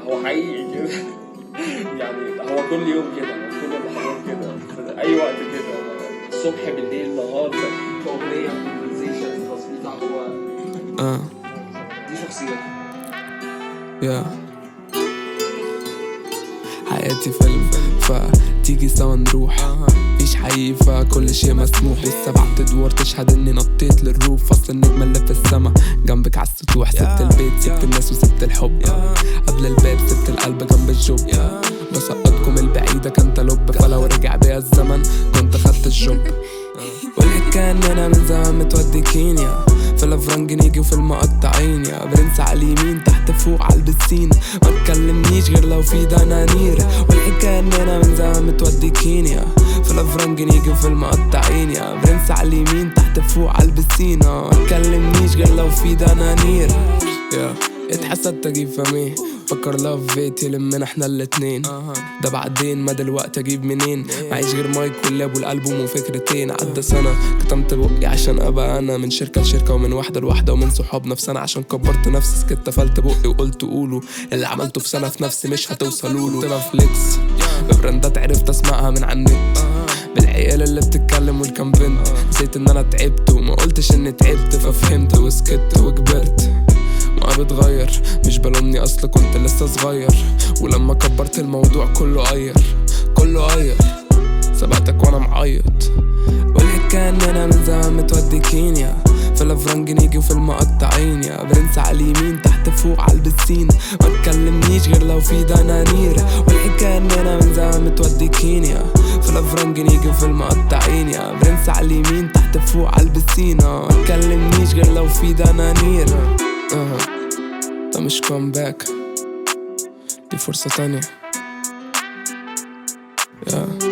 هو حقيقي كده يعني هو كل يوم كده هو كل اللحظات كده في اي وقت كده الصبح بالليل نهار في اغنيه كونفرزيشن تصويت هو اه دي شخصيته يا حياتي فيلم فتيجي سوا نروح مفيش حقيقي فكل شيء مسموح والسبع ادوار تشهد اني نطيت للروف فصل النجمة اللي في السما جنبك عالسطوح سبت البيت سبت الناس وسبت الحب قبل الباب سبت القلب جنب الجوب بسقطكم البعيدة كان لب فلو رجع بيا الزمن كنت خدت الجوب والحكاية ان انا من زمان متودي كينيا في الافرنج نيجي وفي المقطعين يا برنس على اليمين تحت فوق على البسين ما تكلمنيش غير لو في دنانير والحكاية ان انا من زمان متودي كينيا في الافرنج نيجي وفي المقطعين يا برنس على اليمين تحت فوق على البسين آه، ما تكلمنيش غير لو في دنانير يا اتحسدت اجيب فميه فكر لاف فيت يلمنا احنا الاتنين ده بعدين ما دلوقتي اجيب منين معيش غير مايك واللاب والالبوم وفكرتين عدى سنة كتمت بقي عشان ابقى انا من شركة لشركة ومن واحدة لواحدة ومن صحاب نفسنا عشان كبرت نفسي سكت قفلت بقي وقلت قولوا اللي عملته في سنة في نفسي مش هتوصلوا له طلع فليكس ببراندات عرفت اسمعها من على النت بالعيال اللي بتتكلم والكام بنت نسيت ان انا تعبت وما قلتش اني تعبت ففهمت وسكت وكبرت ما بتغير مش بلومني اصل كنت لسه صغير ولما كبرت الموضوع كله غير كله غير سبقتك وانا معيط والحكاية ان انا من زمان متودي كينيا في الافرنج نيجي وفي المقطعين يا برنس على اليمين تحت فوق على البسين ما تكلمنيش غير لو في دنانير والحكاية ان انا من زمان متودي كينيا في الافرنج نيجي وفي المقطعين يا برنس على اليمين تحت فوق على البسين آه، ما تكلمنيش غير لو في دنانير آه. ده مش كومباك دي فرصة تانية yeah.